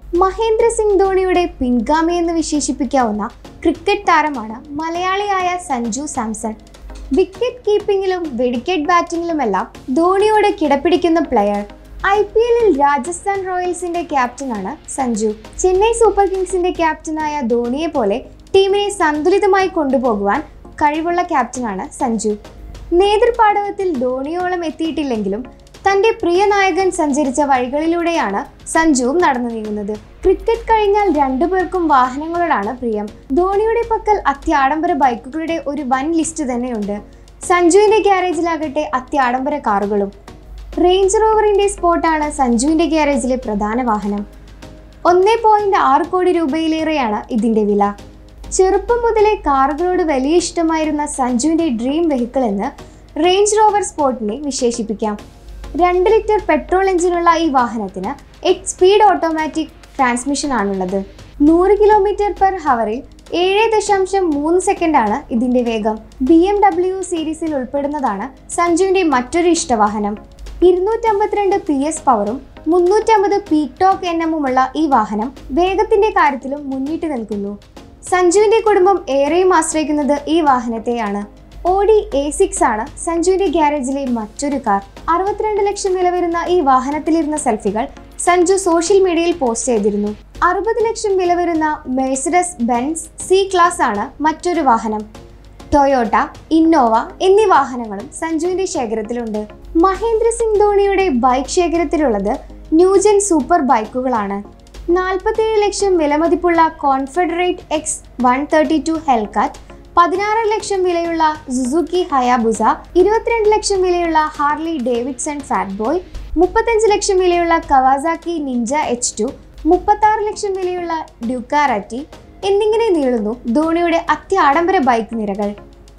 മഹേന്ദ്ര സിംഗ് ധോണിയുടെ പിൻഗാമി എന്ന് വിശേഷിപ്പിക്കാവുന്ന ക്രിക്കറ്റ് താരമാണ് മലയാളിയായ സഞ്ജു സാംസൺ വിക്കറ്റ് കീപ്പിംഗിലും വെടിക്കറ്റ് ബാറ്റിംഗിലുമെല്ലാം ധോണിയോട് കിടപിടിക്കുന്ന പ്ലെയർ ഐ പി എല്ലിൽ രാജസ്ഥാൻ റോയൽസിന്റെ ക്യാപ്റ്റനാണ് സഞ്ജു ചെന്നൈ സൂപ്പർ കിങ്സിന്റെ ക്യാപ്റ്റനായ ധോണിയെ പോലെ ടീമിനെ സന്തുലിതമായി കൊണ്ടുപോകുവാൻ കഴിവുള്ള ക്യാപ്റ്റനാണ് സഞ്ജു നേതൃപാടവത്തിൽ ധോണിയോളം എത്തിയിട്ടില്ലെങ്കിലും തന്റെ പ്രിയ നായകൻ സഞ്ചരിച്ച വഴികളിലൂടെയാണ് സഞ്ജുവും നടന്നു നീങ്ങുന്നത് ക്രിക്കറ്റ് കഴിഞ്ഞാൽ രണ്ടുപേർക്കും വാഹനങ്ങളോടാണ് പ്രിയം ധോണിയുടെ പക്കൽ അത്യാഡംബര ബൈക്കുകളുടെ ഒരു വൻ ലിസ്റ്റ് തന്നെയുണ്ട് സഞ്ജുവിന്റെ ഗ്യാരേജിലാകട്ടെ അത്യാഡംബര കാറുകളും റേഞ്ച് റോവറിന്റെ സ്പോട്ടാണ് സഞ്ജുവിന്റെ ഗ്യാരേജിലെ പ്രധാന വാഹനം ഒന്നേ പോയിന്റ് ആറ് കോടി രൂപയിലേറെയാണ് ഇതിന്റെ വില ചെറുപ്പം മുതലേ കാറുകളോട് വലിയ ഇഷ്ടമായിരുന്ന സഞ്ജുവിന്റെ ഡ്രീം വെഹിക്കിൾ എന്ന് റേഞ്ച് റോവർ സ്പോർട്ടിനെ വിശേഷിപ്പിക്കാം രണ്ട് ലിറ്റർ പെട്രോൾ എഞ്ചിനുള്ള ഈ വാഹനത്തിന് എയ്റ്റ് സ്പീഡ് ഓട്ടോമാറ്റിക് ട്രാൻസ്മിഷൻ ആണുള്ളത് നൂറ് കിലോമീറ്റർ പെർ ഹവറിൽ ഏഴ് ദശാംശം മൂന്ന് സെക്കൻഡാണ് ഇതിന്റെ വേഗം ബി എം ഡബ്ല്യു സീരീസിൽ ഉൾപ്പെടുന്നതാണ് സഞ്ജുവിന്റെ മറ്റൊരു ഇഷ്ടവാഹനം ഇരുന്നൂറ്റമ്പത്തിരണ്ട് പി എസ് പവറും മുന്നൂറ്റമ്പത് പീക്ക് ടോക്ക് എണ്ണമുള്ള ഈ വാഹനം വേഗത്തിന്റെ കാര്യത്തിലും മുന്നിട്ട് നിൽക്കുന്നു സഞ്ജുവിന്റെ കുടുംബം ഏറെയും ആശ്രയിക്കുന്നത് ഈ വാഹനത്തെയാണ് ഓഡി എ സിക്സ് ആണ് സഞ്ജുവിന്റെ ഗ്യാരേജിലെ മറ്റൊരു കാർ അറുപത്തിരണ്ട് ലക്ഷം വില വരുന്ന ഈ വാഹനത്തിലിരുന്ന സെൽഫികൾ സഞ്ജു സോഷ്യൽ മീഡിയയിൽ പോസ്റ്റ് ചെയ്തിരുന്നു അറുപത് ലക്ഷം വില വരുന്ന മെഴ്സിഡസ് ബെൻസ് സി ക്ലാസ് ആണ് മറ്റൊരു വാഹനം ടൊയോട്ട ഇന്നോവ എന്നീ വാഹനങ്ങളും സഞ്ജുവിന്റെ ശേഖരത്തിലുണ്ട് മഹേന്ദ്ര സിംഗ് ധോണിയുടെ ബൈക്ക് ശേഖരത്തിലുള്ളത് ന്യൂജൻ സൂപ്പർ ബൈക്കുകളാണ് നാൽപ്പത്തേഴ് ലക്ഷം വിലമതിപ്പുള്ള Confederate X one thirty two Hellcat പതിനാറ് ലക്ഷം വിലയുള്ള സുസുക്കി ഹയാബുസ ഇരുപത്തിരണ്ട് ലക്ഷം വിലയുള്ള ഹാർലി ഡേവിഡ്സൺ ഫാറ്റ് ബോയ് മുപ്പത്തഞ്ച് ലക്ഷം വിലയുള്ള കവാസാക്കി നിഞ്ച എച്ച് ടു മുപ്പത്താറ് ലക്ഷം വിലയുള്ള ഡ്യൂക്കാറാറ്റി എന്നിങ്ങനെ നീളുന്നു ധോണിയുടെ അത്യാഡംബര ബൈക്ക് നിരകൾ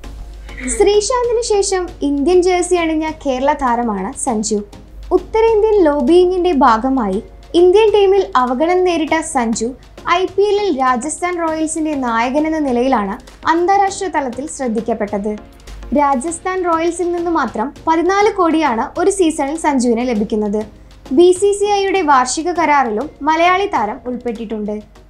ശ്രീശാന്തിന് ശേഷം ഇന്ത്യൻ ജേഴ്സി അണിഞ്ഞ കേരള താരമാണ് സഞ്ജു ഉത്തരേന്ത്യൻ ലോബിയിങ്ങിന്റെ ഭാഗമായി ഇന്ത്യൻ ടീമിൽ അവഗണന നേരിട്ട സഞ്ജു ഐ പി എല്ലിൽ രാജസ്ഥാൻ റോയൽസിന്റെ നായകനെന്ന നിലയിലാണ് അന്താരാഷ്ട്ര തലത്തിൽ ശ്രദ്ധിക്കപ്പെട്ടത് രാജസ്ഥാൻ റോയൽസിൽ നിന്ന് മാത്രം പതിനാല് കോടിയാണ് ഒരു സീസണിൽ സഞ്ജുവിന് ലഭിക്കുന്നത് ബി സി സി ഐയുടെ വാർഷിക കരാറിലും മലയാളി താരം ഉൾപ്പെട്ടിട്ടുണ്ട്